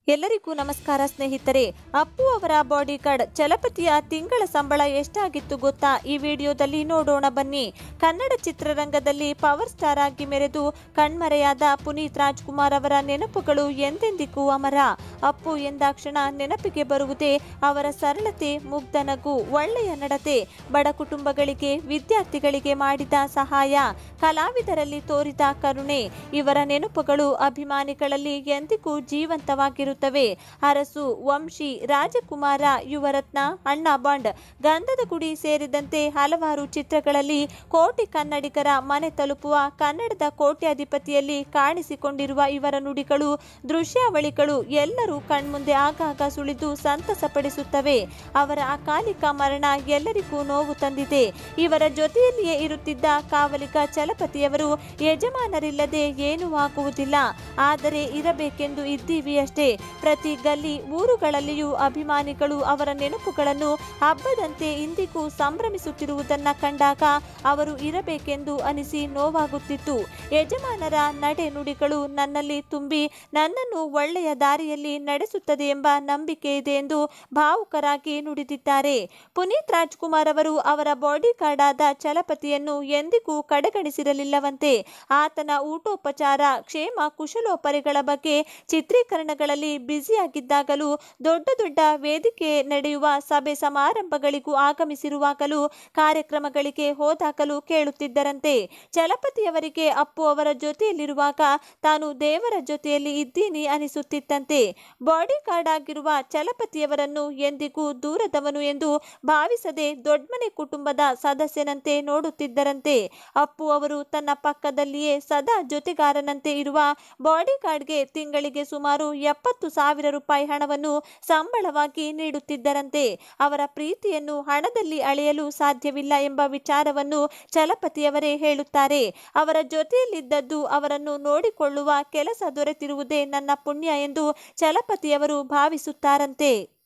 ಎಲ್ಲರಿಗೂ ನಮಸ್ಕಾರ ಸ್ನೇಹಿತರೆ ಅಪ್ಪು ಅವರ ಬಾಡಿ ಗಾರ್ಡ್ ಚಲಪತಿಯ ತಿಂಗಳ ಸಂಬಳ ಎಷ್ಟಾಗಿತ್ತು ಗೊತ್ತಾ ಈ ವಿಡಿಯೋದಲ್ಲಿ ನೋಡೋಣ ಬನ್ನಿ ಕನ್ನಡ ಚಿತ್ರರಂಗದಲ್ಲಿ ಪವರ್ ಸ್ಟಾರ್ ಆಗಿ ಮೆರೆದು ಕಣ್ಮರೆಯಾದ ಪುನೀತ್ ರಾಜ್ಕುಮಾರ್ ಅವರ ನೆನಪುಗಳು ಎಂದೆಂದಿಗೂ ಅಮರ ಅಪ್ಪು ಎಂದಾಕ್ಷಣ ನೆನಪಿಗೆ ಬರುವುದೇ ಅವರ ಸರಳತೆ ಮುಗ್ಧ ನಗು ಒಳ್ಳೆಯ ನಡತೆ ಬಡ ಕುಟುಂಬಗಳಿಗೆ ವಿದ್ಯಾರ್ಥಿಗಳಿಗೆ ಮಾಡಿದ ಸಹಾಯ ಕಲಾವಿದರಲ್ಲಿ ತೋರಿದ ಕರುಣೆ ಇವರ ನೆನಪುಗಳು ಅಭಿಮಾನಿಗಳಲ್ಲಿ ಎಂದಿಗೂ ಜೀವಂತವಾಗಿರುತ್ತವೆ ಅರಸು ವಂಶಿ ರಾಜಕುಮಾರ ಯುವರತ್ನ ಅಣ್ಣ ಬಾಂಡ್ ಗಂಧದ ಗುಡಿ ಸೇರಿದಂತೆ ಹಲವಾರು ಚಿತ್ರಗಳಲ್ಲಿ ಕೋಟಿ ಕನ್ನಡಿಗರ ಮನೆ ತಲುಪುವ ಕನ್ನಡದ ಕೋಟ್ಯಾಧಿಪತಿಯಲ್ಲಿ ಕಾಣಿಸಿಕೊಂಡಿರುವ ಇವರ ನುಡಿಗಳು ದೃಶ್ಯಾವಳಿಗಳು ಎಲ್ಲರೂ ಕಣ್ಮುಂದೆ ಆಗಾಗ ಸುಳಿದು ಸಂತಸಪಡಿಸುತ್ತವೆ ಅವರ ಅಕಾಲಿಕ ಮರಣ ಎಲ್ಲರಿಗೂ ನೋವು ತಂದಿದೆ ಇವರ ಜೊತೆಯಲ್ಲಿಯೇ ಇರುತ್ತಿದ್ದ ಕಾವಲಿಗ ಚಲಪತಿಯವರು ಯಜಮಾನರಿಲ್ಲದೆ ಏನೂ ಆಗುವುದಿಲ್ಲ ಆದರೆ ಇರಬೇಕೆಂದು ಇದ್ದೀವಿ ಅಷ್ಟೇ ಪ್ರತಿ ಗಲ್ಲಿ ಊರುಗಳಲ್ಲಿಯೂ ಅಭಿಮಾನಿಗಳು ಅವರ ನೆನಪುಗಳನ್ನು ಹಬ್ಬದಂತೆ ಇಂದಿಗೂ ಸಂಭ್ರಮಿಸುತ್ತಿರುವುದನ್ನ ಕಂಡಾಗ ಅವರು ಇರಬೇಕೆಂದು ಅನಿಸಿ ನೋವಾಗುತ್ತಿತ್ತು ಯಜಮಾನರ ನಡೆ ನುಡಿಗಳು ನನ್ನಲ್ಲಿ ತುಂಬಿ ನನ್ನನ್ನು ಒಳ್ಳೆಯ ದಾರಿಯಲ್ಲಿ ನಡೆಸುತ್ತದೆ ಎಂಬ ನಂಬಿಕೆ ಇದೆ ಎಂದು ಭಾವುಕರಾಗಿ ನುಡಿದಿದ್ದಾರೆ ಪುನೀತ್ ರಾಜ್ಕುಮಾರ್ ಅವರು ಅವರ ಬಾಡಿ ಗಾರ್ಡ್ ಆದ ಚಲಪತಿಯನ್ನು ಎಂದಿಗೂ ಕಡೆಗಣಿಸಿರಲಿಲ್ಲವಂತೆ ಆತನ ಊಟೋಪಚಾರ ಕ್ಷೇಮ ಕುಶಲೋಪರಿಗಳ ಬಗ್ಗೆ ಚಿತ್ರೀಕರಣಗಳಲ್ಲಿ ಬ್ಯುಸಿಯಾಗಿದ್ದಾಗಲೂ ದೊಡ್ಡ ದೊಡ್ಡ ವೇದಿಕೆ ನಡೆಯುವ ಸಭೆ ಸಮಾರಂಭಗಳಿಗೂ ಆಗಮಿಸಿರುವಾಗಲೂ ಕಾರ್ಯಕ್ರಮಗಳಿಗೆ ಹೋದಾಗಲೂ ಕೇಳುತ್ತಿದ್ದರಂತೆ ಚಲಪತಿಯವರಿಗೆ ಅಪ್ಪು ಅವರ ಜೊತೆಯಲ್ಲಿರುವಾಗ ತಾನು ದೇವರ ಜೊತೆಯಲ್ಲಿ ಇದ್ದೀನಿ ಅನಿಸುತ್ತಿತ್ತಂತೆ ಬಾಡಿ ಗಾರ್ಡ್ ಆಗಿರುವ ಚಲಪತಿಯವರನ್ನು ಎಂದಿಗೂ ದೂರದವನು ಎಂದು ಭಾವಿಸದೆ ದೊಡ್ಮನೆ ಕುಟುಂಬದ ಸದಸ್ಯನಂತೆ ನೋಡುತ್ತಿದ್ದರಂತೆ ಅಪ್ಪು ಅವರು ತನ್ನ ಪಕ್ಕದಲ್ಲಿಯೇ ಸದಾ ಜೊತೆಗಾರನಂತೆ ಇರುವ ಬಾಡಿ ಗಾರ್ಡ್ಗೆ ತಿಂಗಳಿಗೆ ಸುಮಾರು ಎಪ್ಪತ್ತು ಸಾವಿರ ರೂಪಾಯಿ ಹಣವನ್ನು ಸಂಬಳವಾಗಿ ನೀಡುತ್ತಿದ್ದರಂತೆ ಅವರ ಪ್ರೀತಿಯನ್ನು ಹಣದಲ್ಲಿ ಅಳೆಯಲು ಸಾಧ್ಯವಿಲ್ಲ ಎಂಬ ವಿಚಾರವನ್ನು ಚಲಪತಿಯವರೇ ಹೇಳುತ್ತಾರೆ ಅವರ ಜೊತೆಯಲ್ಲಿದ್ದದ್ದು ಅವರನ್ನು ನೋಡಿಕೊಳ್ಳುವ ಕೆಲಸ ದೊರೆತಿರುವುದೇ ನನ್ನ ಪುಣ್ಯ ಎಂದು ಚಲಪತಿಯವರು ಭಾವಿಸುತ್ತಾರಂತೆ